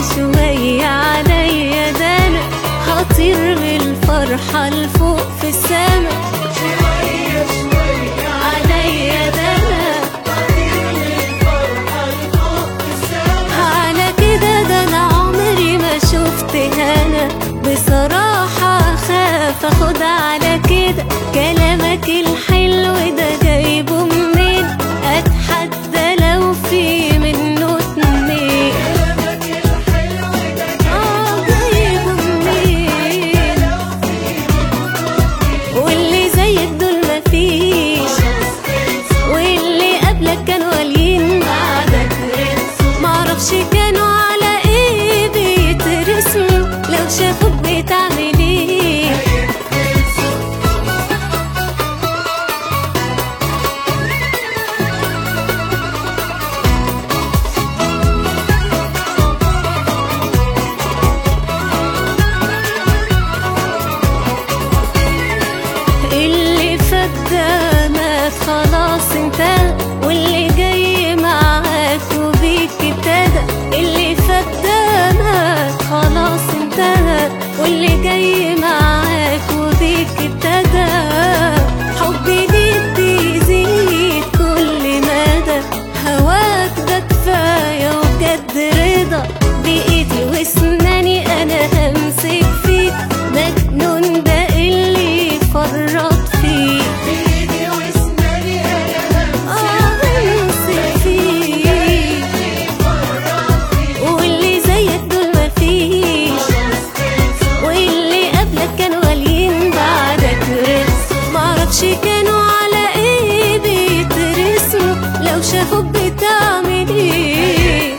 شوية عليا ده أنا هطير من الفرحة لفوق في السما شوية شوية عليا ده أنا الفرحة لفوق السما على كده ده أنا عمري ما شفت هنا بصراحة خاف أخد على كده كلامك الحلو ده جايبه منين أتحدى لو في منه اتنين كلامك الحلو ده آه جايبه منين واللي زيك دول مفيش واللي قبلك كانوا قالين بعدك معرفش كانوا على ايه بيترسموا لو شافوك بتعمل ايه اللي فات ده مات خلاص انتهى واللي جاي معاك وبيك ابتدى اللي فات ده مات خلاص انتهى واللي جاي معاك وبيك ابتدى حبي ليك بيزيد كل مدى هواك ده كفاية وبجد رضا بإيدي واسناني أنا همسك فيك مجنون ده اللي فرط فيك بإيدي واسناني أنا آه همسك فيك واللي زيك دول مفيش واللي قبلك كانوا قالين بعدك رزق معرفش كانوا على ايه بيترسموا لو شافوك بتعمل ايه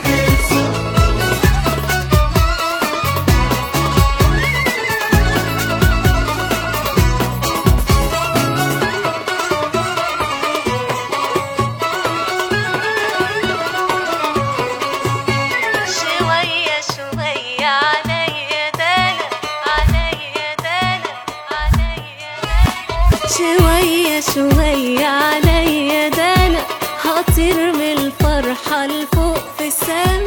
شوية شوية عليا دانا عليا دانا عليا دانا شوية شوية عليا دانا هطير من الفرحة لفوق في السما